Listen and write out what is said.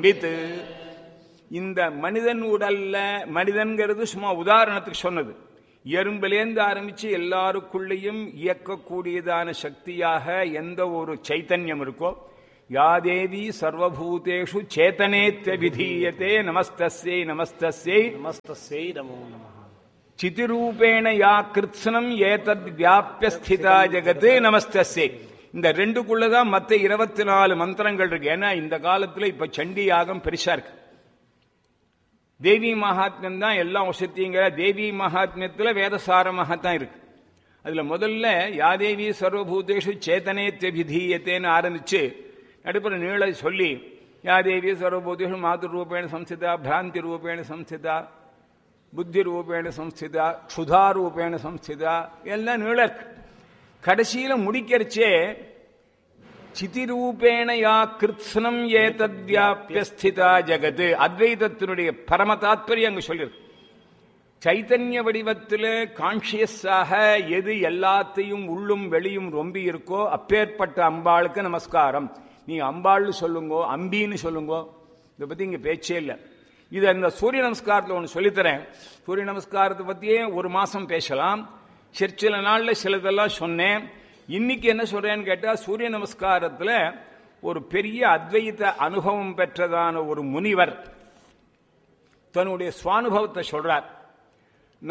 சம்வித் இந்த மனிதன் உடல்ல மனிதன்கிறது சும்மா உதாரணத்துக்கு சொன்னது எறும்பிலேந்து ஆரம்பிச்சு எல்லாருக்குள்ளேயும் இயக்கக்கூடியதான சக்தியாக எந்த ஒரு சைத்தன்யம் இருக்கோ யாதேவி சர்வபூதேஷு சேத்தனேத்த விதீயத்தே நமஸ்தஸ்யை நமஸ்தஸ்யை நமஸ்தஸ்யை நமோ நம சிதிரூபேண யா கிருத்ஸ்னம் ஏதத் வியாபிய ஸ்திதா ஜெகத் நமஸ்தஸ்யை இந்த ரெண்டுக்குள்ளதான் மத்த இருபத்தி நாலு மந்திரங்கள் இருக்கு ஏன்னா இந்த காலத்துல இப்ப சண்டி யாகம் பெருசா இருக்கு தேவி மகாத்மியம் தான் எல்லாம் வசத்திங்கிற தேவி மகாத்மியத்துல வேதசாரமாக தான் இருக்கு அதுல முதல்ல யாதேவி சர்வபூதேஷு சேத்தனே விதீயத்தேன்னு ஆரம்பிச்சு நடுப்புற நீள சொல்லி யாதேவி சர்வபூதேஷு மாதுர் ரூபேண சம்ஸ்திதா பிராந்தி ரூபேண சம்ஸ்திதா புத்தி ரூபேண சம்ஸ்திதா க்ஷுதா ரூபேண சம்ஸ்திதா எல்லாம் நீள இருக்கு கடைசியில முடிக்கிறச்சே சிதிரூபேண யா கிருத்ஸ்னம் ஏதத் வியாபியஸ்திதா ஜெகத் அத்வைதத்தினுடைய பரம தாத்பரியம் அங்க சொல்லிருக்கு சைத்தன்ய வடிவத்தில் கான்சியஸாக எது எல்லாத்தையும் உள்ளும் வெளியும் ரொம்பி இருக்கோ அப்பேற்பட்ட அம்பாளுக்கு நமஸ்காரம் நீ அம்பாள்னு சொல்லுங்கோ அம்பின்னு சொல்லுங்கோ இதை பத்தி இங்க பேச்சே இல்லை இது அந்த சூரிய நமஸ்காரத்தில் ஒன்று சொல்லித்தரேன் சூரிய நமஸ்காரத்தை பத்தியே ஒரு மாசம் பேசலாம் சரி சில நாள்ல சிலதெல்லாம் சொன்னேன் இன்னைக்கு என்ன சொல்றேன்னு கேட்டா சூரிய நமஸ்காரத்துல ஒரு பெரிய அத்வைத அனுபவம் பெற்றதான ஒரு முனிவர் தன்னுடைய சுவானுபவத்தை சொல்றார்